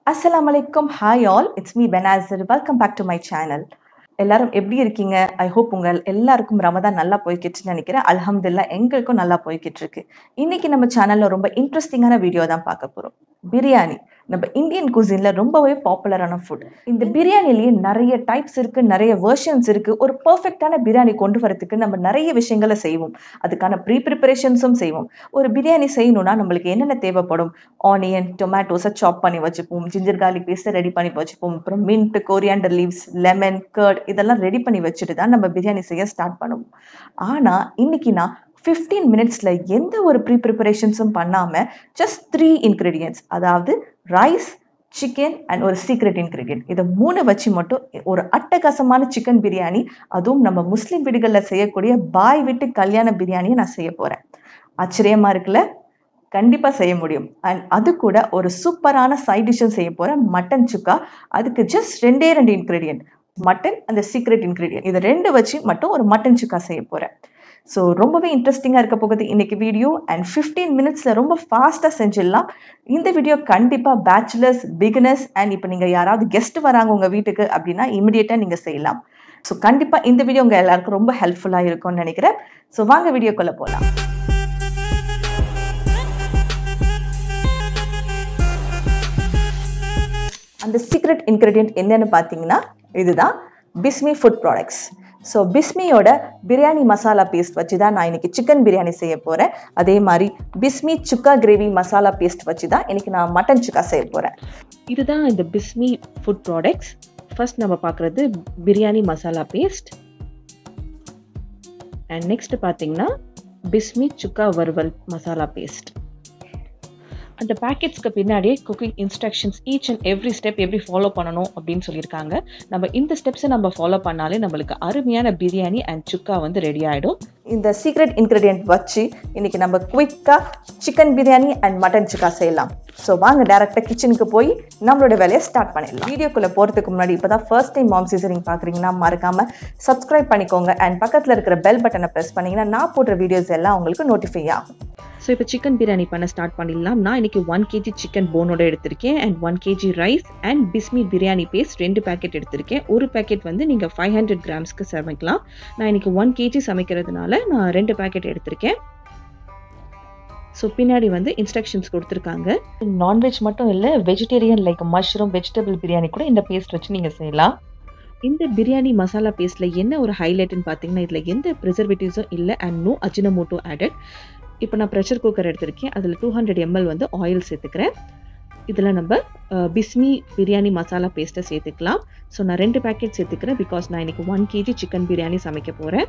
அஸ்ஸலாமு அலைக்கும் hi all it's me Benazir welcome back to my channel எல்லாரும் எப்படி இருக்கீங்க ஐ ஹோப் உங்கள் எல்லாருக்கும் ரமதான் நல்லா போய்கிட்டுன்னு நினைக்கிறேன் அல்ஹம்துல்லா எங்களுக்கும் நல்லா போய்கிட்டு இருக்கு இன்னைக்கு நம்ம சேனல்ல ரொம்ப இன்ட்ரெஸ்டிங்கான வீடியோ தான் பார்க்க போறோம் பிரியாணி நம்ம இந்தியன் குசின்ல ரொம்பவே பாப்புலரான ஃபுட் இந்த பிரியாணிலேயே நிறைய டைப்ஸ் இருக்கு நிறைய வெர்ஷன்ஸ் இருக்கு ஒரு பர்ஃபெக்டான பிரியாணி கொண்டு வரதுக்கு நம்ம நிறைய விஷயங்களை செய்வோம் அதுக்கான ப்ரீ ப்ரிப்பரேஷன்ஸும் செய்வோம் ஒரு பிரியாணி செய்யணும்னா நம்மளுக்கு என்னென்ன தேவைப்படும் ஆனியன் டொமேட்டோஸை சாப் பண்ணி வச்சுப்போம் ஜிஞ்சர் கார்லிக் பேஸ்ட்டை ரெடி பண்ணி வச்சுப்போம் அப்புறம் mint coriander leaves lemon curd இதெல்லாம் ரெடி பண்ணி வச்சுட்டு தான் நம்ம பிரியாணி செய்ய ஸ்டார்ட் பண்ணுவோம் ஆனால் இன்னைக்கு நான் ஃபிஃப்டீன் மினிட்ஸில் எந்த ஒரு ப்ரீ ப்ரிப்பரேஷன்ஸும் பண்ணாமல் ஜஸ்ட் த்ரீ இன்க்ரீடியன்ட்ஸ் அதாவது ரைஸ் சிக்கன் அண்ட் ஒரு சீக்ரெட் இன்க்ரீடியன்ட் இதை மூணு வச்சு மட்டும் ஒரு அட்டகாசமான சிக்கன் பிரியாணி அதுவும் நம்ம முஸ்லீம் வீடுகளில் செய்யக்கூடிய பாய் வீட்டு கல்யாண பிரியாணியை நான் செய்ய போகிறேன் ஆச்சரியமாக இருக்குல்ல கண்டிப்பாக செய்ய முடியும் அண்ட் அது கூட ஒரு சூப்பரான சைட் டிஷ்ஷும் செய்ய போகிறேன் மட்டன் சுக்கா அதுக்கு ஜஸ்ட் ரெண்டே ரெண்டு இன்க்ரீடியன்ட் மட்டன் அந்த சீக்ரெட் இன்க்ரீடியன்ட் இதை ரெண்டு வச்சு மட்டும் ஒரு மட்டன் சுக்கா செய்ய போகிறேன் ஸோ ரொம்பவே இன்ட்ரெஸ்டிங்காக இருக்க போகுது இன்னைக்கு வீடியோ அண்ட் ஃபிஃப்டீன் மினிட்ஸில் ரொம்ப ஃபாஸ்ட்டாக செஞ்சிடலாம் இந்த வீடியோ கண்டிப்பாக பேச்சுலர்ஸ் பிகினர்ஸ் அண்ட் இப்போ நீங்கள் யாராவது கெஸ்ட் வராங்க உங்கள் வீட்டுக்கு அப்படின்னா இமிடியேட்டாக நீங்கள் செய்யலாம் ஸோ கண்டிப்பாக இந்த வீடியோ உங்கள் எல்லாருக்கும் ரொம்ப ஹெல்ப்ஃபுல்லாக இருக்கும்னு நினைக்கிறேன் ஸோ வாங்க வீடியோக்குள்ளே போகலாம் அந்த சீக்ரெட் இன்க்ரீடியன்ட் என்னன்னு பார்த்தீங்கன்னா இதுதான் பிஸ்மி ஃபுட் ப்ராடக்ட்ஸ் ஸோ பிஸ்மியோட பிரியாணி மசாலா பேஸ்ட் வச்சு தான் நான் இன்னைக்கு சிக்கன் பிரியாணி செய்ய போகிறேன் அதே மாதிரி பிஸ்மி சுக்கா கிரேவி மசாலா பேஸ்ட் வச்சு தான் இன்னைக்கு நான் மட்டன் சுக்கா செய்ய போகிறேன் இதுதான் இந்த பிஸ்மி ஃபுட் ப்ராடக்ட்ஸ் ஃபர்ஸ்ட் நம்ம பார்க்குறது biryani masala paste and next பார்த்தீங்கன்னா பிஸ்மி சுக்கா வறுவல் மசாலா பேஸ்ட் அந்த பேக்கெட்ஸ்க்கு பின்னாடியே cooking instructions each and every step எப்படி ஃபாலோ பண்ணணும் அப்படின்னு சொல்லியிருக்காங்க நம்ம இந்த ஸ்டெப்ஸை நம்ம ஃபாலோ பண்ணாலே நம்மளுக்கு அருமையான பிரியாணி அண்ட் சுக்கா வந்து ரெடி ஆகிடும் இந்த சீக்ரெட் இன்க்ரீடியன்ட் வச்சு இன்னைக்கு நம்ம குயிக்காக chicken biryani and mutton chukka செய்யலாம் ஸோ வாங்க டேரெக்டாக கிச்சனுக்கு போய் நம்மளோட வேலையை ஸ்டார்ட் பண்ணிடலாம் வீடியோக்குள்ளே போகிறதுக்கு முன்னாடி இப்போ தான் ஃபர்ஸ்ட் டைம் மாம் சீசரிங் பார்க்குறீங்கன்னா மறக்காமல் சப்ஸ்கிரைப் பண்ணிக்கோங்க அண்ட் பக்கத்தில் இருக்கிற பெல் பட்டனை ப்ரெஸ் பண்ணிங்கன்னா நான் போடுற வீடியோஸ் எல்லாம் உங்களுக்கு நோட்டிஃபை ஆகும் ஸோ இப்போ சிக்கன் பிரியாணி பண்ண ஸ்டார்ட் பண்ணிடலாம் நான் இன்னைக்கு ஒன் கேஜி சிக்கன் போனோட எடுத்திருக்கேன் and one KG rice and Bismi biryani paste ரெண்டு பேக்கெட் எடுத்திருக்கேன் ஒரு பேக்கெட் வந்து நீங்கள் ஃபைவ் ஹண்ட்ரட் கிராம்ஸ்க்கு சமைக்கலாம் நான் இன்னைக்கு ஒன் கேஜி சமைக்கிறதுனால நான் ரெண்டு பேக்கெட் எடுத்திருக்கேன் ஸோ பின்னாடி வந்து இன்ஸ்ட்ரக்ஷன்ஸ் கொடுத்துருக்காங்க நான்வெஜ் மட்டும் இல்லை vegetarian like mushroom vegetable biryani கூட இந்த பேஸ்ட் வச்சு நீங்கள் செய்யலாம் இந்த பிரியாணி மசாலா பேஸ்ட்டில் என்ன ஒரு ஹைலைட்னு பார்த்தீங்கன்னா இதில் எந்த ப்ரிசர்வேட்டிவ்ஸும் இல்லை அண்ட் நோ அஜினமோட்டோ ஆடட் இப்போ நான் ப்ரெஷர் குக்கர் எடுத்திருக்கேன் அதில் டூ ஹண்ட்ரட் எம்எல் வந்து ஆயில் சேர்த்துக்கிறேன் இதில் நம்ம பிஸ்மி பிரியாணி மசாலா பேஸ்ட்டை சேர்த்துக்கலாம் ஸோ நான் ரெண்டு பேக்கெட் சேர்த்துக்கிறேன் பிகாஸ் நான் இன்னைக்கு ஒன் கேஜி சிக்கன் பிரியாணி சமைக்க போகிறேன்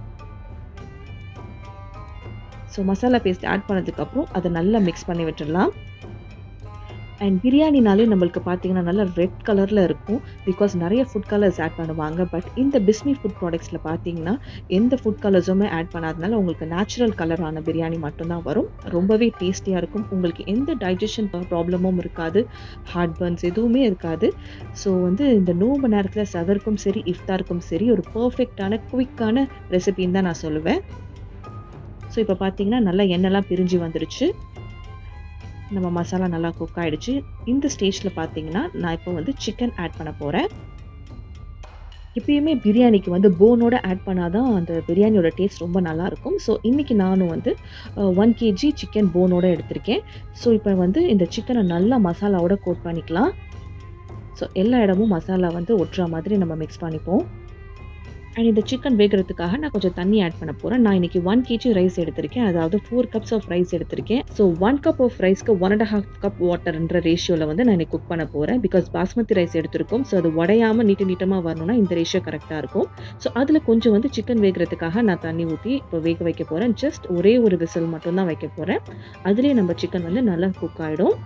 ஸோ மசாலா பேஸ்ட் ஆட் பண்ணதுக்கப்புறம் அதை நல்லா மிக்ஸ் பண்ணி விட்டுடலாம் அண்ட் பிரியாணினாலே நம்மளுக்கு பார்த்தீங்கன்னா நல்லா ரெட் கலரில் இருக்கும் பிகாஸ் நிறைய ஃபுட் கலர்ஸ் ஆட் பண்ணுவாங்க பட் இந்த பிஸ்மி ஃபுட் ப்ராடக்ட்ஸில் பார்த்தீங்கன்னா எந்த ஃபுட் கலர்ஸுமே ஆட் பண்ணாதனால உங்களுக்கு நேச்சுரல் கலரான பிரியாணி மட்டும்தான் வரும் ரொம்பவே டேஸ்டியாக இருக்கும் உங்களுக்கு எந்த டைஜஷன் ப்ராப்ளமும் இருக்காது ஹார்ட் பர்ன்ஸ் எதுவுமே இருக்காது ஸோ வந்து இந்த நோம்பு நேரத்தில் சதருக்கும் சரி இஃப்தாருக்கும் சரி ஒரு பர்ஃபெக்டான குவிக்கான ரெசிபின்னு தான் நான் சொல்லுவேன் ஸோ இப்போ பார்த்தீங்கன்னா நல்லா எண்ணெய்லாம் பிரிஞ்சு வந்துருச்சு நம்ம மசாலா நல்லா குக் ஆகிடுச்சு இந்த ஸ்டேஜில் பார்த்தீங்கன்னா நான் இப்போ வந்து சிக்கன் ஆட் பண்ண போகிறேன் எப்பயுமே பிரியாணிக்கு வந்து போனோட ஆட் பண்ணாதான் அந்த பிரியாணியோட டேஸ்ட் ரொம்ப நல்லாயிருக்கும் ஸோ இன்றைக்கி நானும் வந்து ஒன் கேஜி சிக்கன் போனோட எடுத்திருக்கேன் ஸோ இப்போ வந்து இந்த சிக்கனை நல்லா மசாலாவோட கோட் பண்ணிக்கலாம் ஸோ எல்லா இடமும் மசாலா வந்து ஒட்டுற மாதிரி நம்ம மிக்ஸ் பண்ணிப்போம் அண்ட் இந்த சிக்கன் வேகிறதுக்காக நான் கொஞ்சம் தண்ணி ஆட் பண்ண போகிறேன் நான் இன்றைக்கி ஒன் கேஜி ரைஸ் எடுத்திருக்கேன் அதாவது ஃபோர் கப்ஸ் ஆஃப் ரைஸ் எடுத்திருக்கேன் ஸோ ஒன் கப் ஆஃப் ரைஸ்க்கு ஒன் அண்ட் ஹாஃப் கப் வாட்டர்ன்ற ரேஷியோவில் வந்து நான் குக் பண்ண போகிறேன் பிகாஸ் பாஸ்மதி ரைஸ் எடுத்திருக்கோம் ஸோ அது உடையாமல் நீட்டு நீட்டமாக வரணும்னா இந்த ரேஷியோ கரெக்டாக இருக்கும் ஸோ அதில் கொஞ்சம் வந்து சிக்கன் வேகிறதுக்காக நான் தண்ணி ஊற்றி இப்போ வேக வைக்க போகிறேன் ஜஸ்ட் ஒரே ஒரு விசில் மட்டும்தான் வைக்க போகிறேன் அதுலேயே நம்ம சிக்கன் வந்து நல்லா குக் ஆகிடும்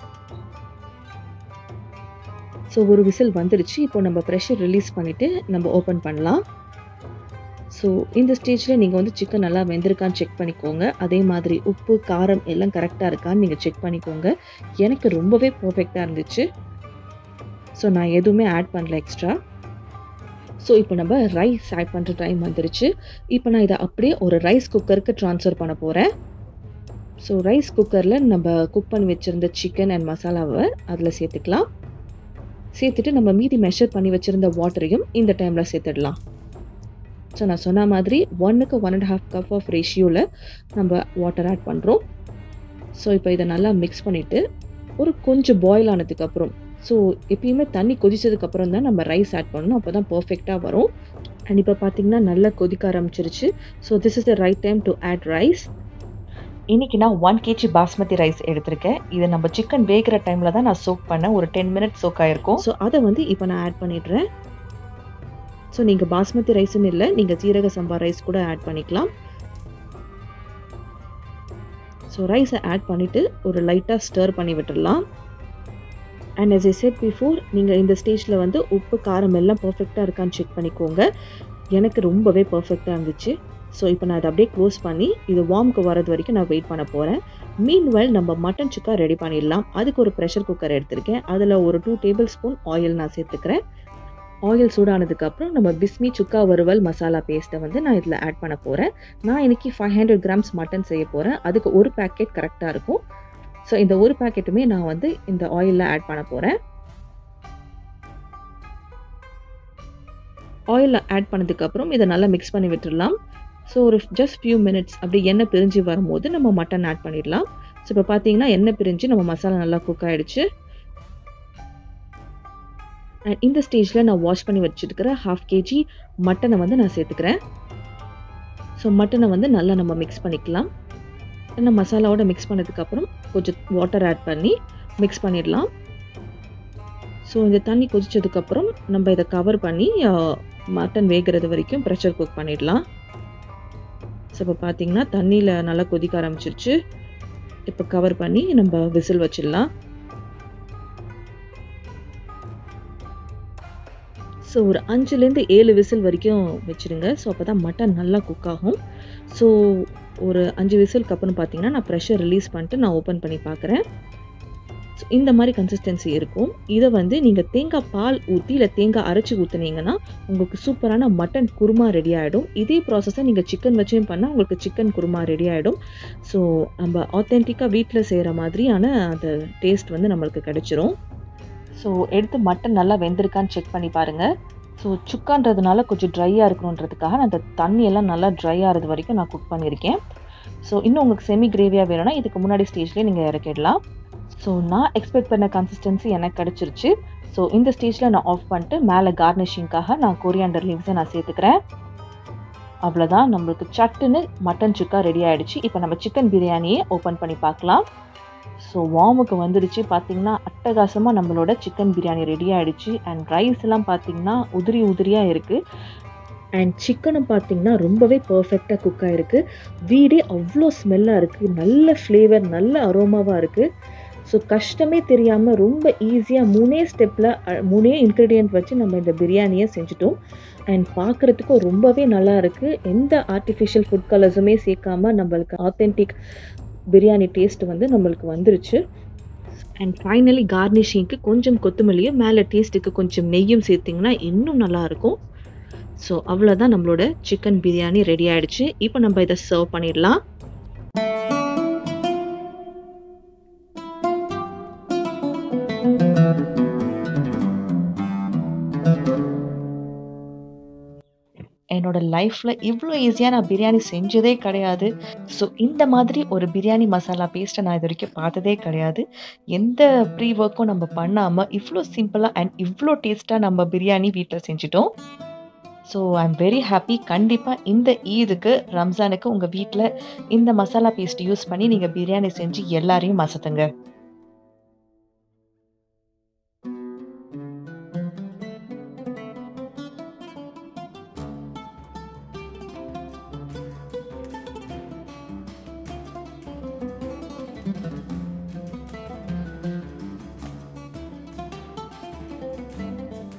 ஸோ ஒரு விசில் வந்துடுச்சு இப்போ நம்ம ப்ரெஷர் ரிலீஸ் பண்ணிவிட்டு நம்ம ஓப்பன் பண்ணலாம் ஸோ இந்த ஸ்டேஜில் நீங்கள் வந்து சிக்கன் நல்லா வெந்திருக்கான்னு செக் பண்ணிக்கோங்க அதே மாதிரி உப்பு காரம் எல்லாம் கரெக்டாக இருக்கான்னு நீங்கள் செக் பண்ணிக்கோங்க எனக்கு ரொம்பவே பர்ஃபெக்டாக இருந்துச்சு ஸோ நான் எதுவுமே ஆட் பண்ணல எக்ஸ்ட்ரா ஸோ இப்போ நம்ம ரைஸ் ஆட் பண்ணுற டைம் வந்துருச்சு இப்போ நான் இதை அப்படியே ஒரு ரைஸ் குக்கருக்கு ட்ரான்ஸ்ஃபர் பண்ண போகிறேன் ஸோ ரைஸ் குக்கரில் நம்ம குக் பண்ணி வச்சுருந்த சிக்கன் அண்ட் மசாலாவை அதில் சேர்த்துக்கலாம் சேர்த்துட்டு நம்ம மீதி மெஷர் பண்ணி வச்சுருந்த வாட்டரையும் இந்த டைமில் சேர்த்துடலாம் ஸோ நான் சொன்ன மாதிரி ஒன்னுக்கு one and half cup of ரேஷியோவில் நம்ம வாட்டர் ஆட் பண்ணுறோம் ஸோ இப்போ இதை நல்லா மிக்ஸ் பண்ணிவிட்டு ஒரு கொஞ்சம் பாயில் ஆனதுக்கப்புறம் ஸோ எப்பயுமே தண்ணி கொதிச்சதுக்கப்புறம் தான் நம்ம ரைஸ் ஆட் பண்ணணும் அப்போ தான் பர்ஃபெக்டாக வரும் அண்ட் இப்போ பார்த்தீங்கன்னா நல்லா கொதிக்க ஆரம்பிச்சிருச்சு so this is the right time to add rice இன்னைக்கு நான் ஒன் கேஜி பாஸ்மதி ரைஸ் எடுத்திருக்கேன் இதை நம்ம சிக்கன் வேகிற டைமில் தான் நான் சோக் பண்ணேன் ஒரு டென் மினிட்ஸ் சோக் ஆயிருக்கும் ஸோ அதை வந்து இப்போ நான் ஆட் பண்ணிடுறேன் ஸோ நீங்கள் பாஸ்மதி ரைஸ்னு இல்லை நீங்கள் சீரக சம்பா ரைஸ் கூட ஆட் பண்ணிக்கலாம் ஸோ ரைஸை ஆட் பண்ணிவிட்டு ஒரு லைட்டாக ஸ்டர் பண்ணி விட்டுடலாம் and as I said before நீங்கள் இந்த ஸ்டேஜில் வந்து உப்பு காரம் எல்லாம் பர்ஃபெக்டாக இருக்கான்னு செக் பண்ணிக்கோங்க எனக்கு ரொம்பவே பர்ஃபெக்டாக இருந்துச்சு ஸோ இப்போ நான் அதை அப்படியே க்ளோஸ் பண்ணி இது வார்முக்கு வரது வரைக்கும் நான் வெயிட் பண்ண போகிறேன் மீன்வெல் நம்ம மட்டன் சுக்கா ரெடி பண்ணிடலாம் அதுக்கு ஒரு ப்ரெஷர் குக்கர் எடுத்திருக்கேன் அதில் ஒரு டூ டேபிள் ஸ்பூன் ஆயில் நான் சேர்த்துக்கிறேன் ஆயில் சூடானதுக்கப்புறம் நம்ம பிஸ்மி சுக்கா வறுவல் மசாலா பேஸ்ட்டை வந்து நான் இதில் ஆட் பண்ண போகிறேன் நான் இன்னைக்கு ஃபைவ் ஹண்ட்ரட் கிராம்ஸ் மட்டன் செய்ய போகிறேன் அதுக்கு ஒரு பேக்கெட் கரெக்டாக இருக்கும் ஸோ இந்த ஒரு பேக்கெட்டுமே நான் வந்து இந்த ஆயிலில் ஆட் பண்ண போகிறேன் ஆயிலில் ஆட் பண்ணதுக்கப்புறம் இதை நல்லா மிக்ஸ் பண்ணி விட்டுடலாம் ஸோ ஒரு ஜஸ்ட் ஃபியூ மினிட்ஸ் அப்படி எண்ணெய் பிரிஞ்சு வரும்போது நம்ம மட்டன் ஆட் பண்ணிடலாம் ஸோ இப்போ பார்த்தீங்கன்னா எண்ணெய் பிரிஞ்சு நம்ம மசாலா நல்லா குக் ஆகிடுச்சு அண்ட் இந்த ஸ்டேஜில் நான் வாஷ் பண்ணி வச்சுருக்கிற ஹாஃப் கேஜி மட்டனை வந்து நான் சேர்த்துக்கிறேன் ஸோ மட்டனை வந்து நல்லா நம்ம மிக்ஸ் பண்ணிக்கலாம் நம்ம மசாலாவோட மிக்ஸ் பண்ணதுக்கப்புறம் கொஞ்சம் வாட்டர் ஆட் பண்ணி மிக்ஸ் பண்ணிடலாம் ஸோ இந்த தண்ணி கொதிச்சதுக்கப்புறம் நம்ம இதை கவர் பண்ணி மட்டன் வேகிறது வரைக்கும் ப்ரெஷர் குக் பண்ணிடலாம் ஸோ இப்போ பார்த்தீங்கன்னா தண்ணியில் நல்லா கொதிக்க ஆரம்பிச்சிருச்சு இப்போ கவர் பண்ணி நம்ம விசில் வச்சிடலாம் ஸோ ஒரு அஞ்சுலேருந்து ஏழு விசில் வரைக்கும் வச்சுருங்க ஸோ அப்போ தான் மட்டன் நல்லா குக் ஆகும் ஸோ ஒரு அஞ்சு விசிலுக்கு அப்புறம் பார்த்தீங்கன்னா நான் ப்ரெஷர் ரிலீஸ் பண்ணிட்டு நான் ஓப்பன் பண்ணி பார்க்குறேன் ஸோ இந்த மாதிரி கன்சிஸ்டன்சி இருக்கும் இதை வந்து நீங்கள் தேங்காய் பால் ஊற்றி இல்லை தேங்காய் அரைச்சி ஊற்றுனீங்கன்னா உங்களுக்கு சூப்பரான மட்டன் குருமா ரெடி ஆகிடும் இதே ப்ராசஸை நீங்கள் சிக்கன் வச்சும் பண்ணால் உங்களுக்கு சிக்கன் குருமா ரெடி ஆகிடும் ஸோ நம்ம ஆத்தென்டிக்காக வீட்டில் செய்கிற மாதிரியான அந்த டேஸ்ட் வந்து நம்மளுக்கு கிடைச்சிரும் ஸோ எடுத்து மட்டன் நல்லா வெந்திருக்கான்னு செக் பண்ணி பாருங்கள் ஸோ சுக்கான்றதுனால கொஞ்சம் ட்ரையாக இருக்கணுன்றதுக்காக நான் அந்த தண்ணியெல்லாம் நல்லா ட்ரை ஆகிறது வரைக்கும் நான் குக் பண்ணியிருக்கேன் ஸோ இன்னும் உங்களுக்கு செமி கிரேவியாக வேணும்னா இதுக்கு முன்னாடி ஸ்டேஜ்லேயே நீங்கள் இறக்கிடலாம் ஸோ நான் எக்ஸ்பெக்ட் பண்ண கன்சிஸ்டன்சி எனக்கு கிடச்சிருச்சு ஸோ இந்த ஸ்டேஜில் நான் ஆஃப் பண்ணிட்டு மேலே கார்னிஷிங்காக நான் கொரியாண்டர் லீவ்ஸை நான் சேர்த்துக்கிறேன் அவ்வளோதான் நம்மளுக்கு சட்டுன்னு மட்டன் சுக்கா ரெடி ஆகிடுச்சு இப்போ நம்ம சிக்கன் பிரியாணியை ஓப்பன் பண்ணி பார்க்கலாம் ஸோ வார்முக்கு வந்துடுச்சு பார்த்தீங்கன்னா அட்டகாசமாக நம்மளோட சிக்கன் பிரியாணி ரெடி ஆகிடுச்சு அண்ட் ரைஸ் எல்லாம் பார்த்தீங்கன்னா உதிரி உதிரியாக இருக்குது அண்ட் சிக்கனும் பார்த்தீங்கன்னா ரொம்பவே பர்ஃபெக்டாக குக் ஆகிருக்கு வீடே அவ்வளோ ஸ்மெல்லாக இருக்குது நல்ல ஃப்ளேவர் நல்ல அரோமாவாக இருக்குது ஸோ கஷ்டமே தெரியாமல் ரொம்ப ஈஸியாக மூணே ஸ்டெப்பில் மூணே இன்க்ரீடியன்ட் வச்சு நம்ம இந்த பிரியாணியை செஞ்சுட்டோம் அண்ட் பார்க்குறதுக்கும் ரொம்பவே நல்லா இருக்குது எந்த ஆர்டிஃபிஷியல் ஃபுட் கலர்ஸுமே சேர்க்காம நம்மளுக்கு ஆத்தென்டிக் பிரியாணி டேஸ்ட் வந்து நம்மளுக்கு வந்துருச்சு அண்ட் ஃபைனலி கார்னிஷிங்க்கு கொஞ்சம் கொத்தமல்லியும் மேலே டேஸ்ட்டுக்கு கொஞ்சம் நெய்யும் சேர்த்திங்கன்னா இன்னும் நல்லாயிருக்கும் ஸோ அவ்வளோதான் நம்மளோட சிக்கன் பிரியாணி ரெடி ஆகிடுச்சு இப்போ நம்ம இதை சர்வ் பண்ணிடலாம் என்னோட லைஃப்பில் இவ்வளோ ஈஸியாக நான் பிரியாணி செஞ்சதே கிடையாது ஸோ இந்த மாதிரி ஒரு பிரியாணி மசாலா பேஸ்ட்டை நான் இது வரைக்கும் பார்த்ததே கிடையாது எந்த ப்ரீ ஒர்க்கும் நம்ம பண்ணாமல் இவ்வளோ சிம்பிளாக அண்ட் இவ்வளோ டேஸ்ட்டாக நம்ம பிரியாணி வீட்டில் செஞ்சிட்டோம் so I am very happy கண்டிப்பாக இந்த ஈதுக்கு ரம்ஜானுக்கு உங்கள் வீட்டில் இந்த மசாலா பேஸ்ட் யூஸ் பண்ணி நீங்கள் பிரியாணி செஞ்சு எல்லாரையும் மசத்துங்க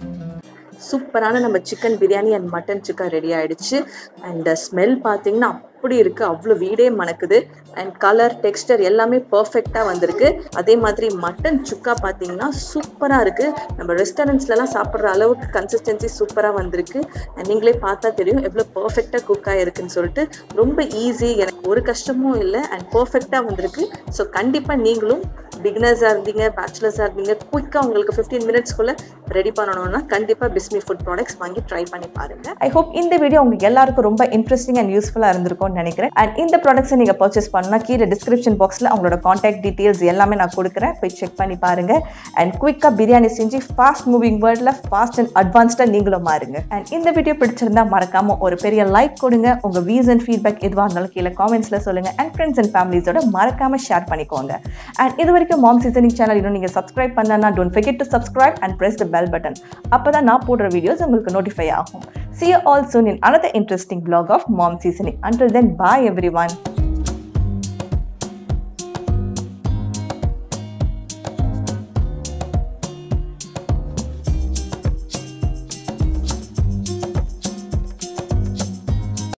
சூப்பரான நம்ம chicken biryani and mutton chukka ready ஆயிடுச்சு அண்ட் ஸ்மெல் பார்த்தீங்கன்னா அப்படி இருக்கு அவ்வளோ வீடே மணக்குது அண்ட் கலர் டெக்ஸ்டர் எல்லாமே பர்ஃபெக்டாக வந்திருக்கு அதே மாதிரி மட்டன் சுக்கா பார்த்தீங்கன்னா சூப்பராக இருக்கு நம்ம ரெஸ்டாரண்ட்ஸ்லலாம் சாப்பிட்ற அளவுக்கு கன்சிஸ்டன்சி சூப்பராக வந்திருக்கு அண்ட் நீங்களே பார்த்தா தெரியும் எவ்வளோ பர்ஃபெக்டாக குக் ஆகிருக்குன்னு சொல்லிட்டு ரொம்ப ஈஸி எனக்கு ஒரு கஷ்டமும் இல்லை அண்ட் பர்ஃபெக்டாக வந்திருக்கு ஸோ கண்டிப்பாக நீங்களும் பிகினர்ஸாக இருந்தீங்க பேச்சுலர்ஸாக இருந்தீங்க குயிக்காக உங்களுக்கு ஃபிஃப்டீன் மினிட்ஸ்க்குள்ளே ரெடி பண்ணணும்னா கண்டிப்பாக பிஸ்மி ஃபுட் ப்ராடக்ட்ஸ் வாங்கி ட்ரை பண்ணி பாருங்க ஐ ஹோப் இந்த வீடியோ உங்களுக்கு எல்லாருக்கும் ரொம்ப இன்ட்ரெஸ்டிங் அண்ட் யூஸ்ஃபுல்லாக இருந்திருக்கும்னு நினைக்கிறேன் அண்ட் இந்த ப்ராடக்ட்ஸை நீங்கள் பர்ச்சேஸ் பண்ணா கீழே டிஸ்கிரிப்ஷன் பாக்ஸில் அவங்களோட காண்டாக்ட் டீட்டெயில்ஸ் எல்லாமே நான் கொடுக்குறேன் போய் செக் பண்ணி பாருங்க அண்ட் குயிக்காக பிரியாணி செஞ்சு ஃபாஸ்ட் மூவிங் வேர்ல்டில் ஃபாஸ்ட் அண்ட் அட்வான்ஸ்டாக நீங்களும் மாறுங்க அண்ட் இந்த வீடியோ பிடிச்சிருந்தா மறக்காம ஒரு பெரிய லைக் கொடுங்க உங்கள் வியூஸ் அண்ட் ஃபீட்பேக் எதுவாக இருந்தாலும் கீழே காமெண்ட்ஸில் சொல்லுங்க அண்ட் ஃப்ரெண்ட்ஸ் அண்ட் ஃபேமிலிஸோட மறக்காம ஷேர் பண்ணிக்கோங்க அண்ட் இது வரைக்கும் மாம் சீசனிங் சேனல் இன்னும் நீங்கள் சப்ஸ்கிரைப் பண்ணனா don't forget to subscribe and press the bell button அப்போ தான் நான் போடுற வீடியோஸ் உங்களுக்கு நோட்டிஃபை ஆகும் see you all soon in another interesting vlog of mom seasoning until then bye everyone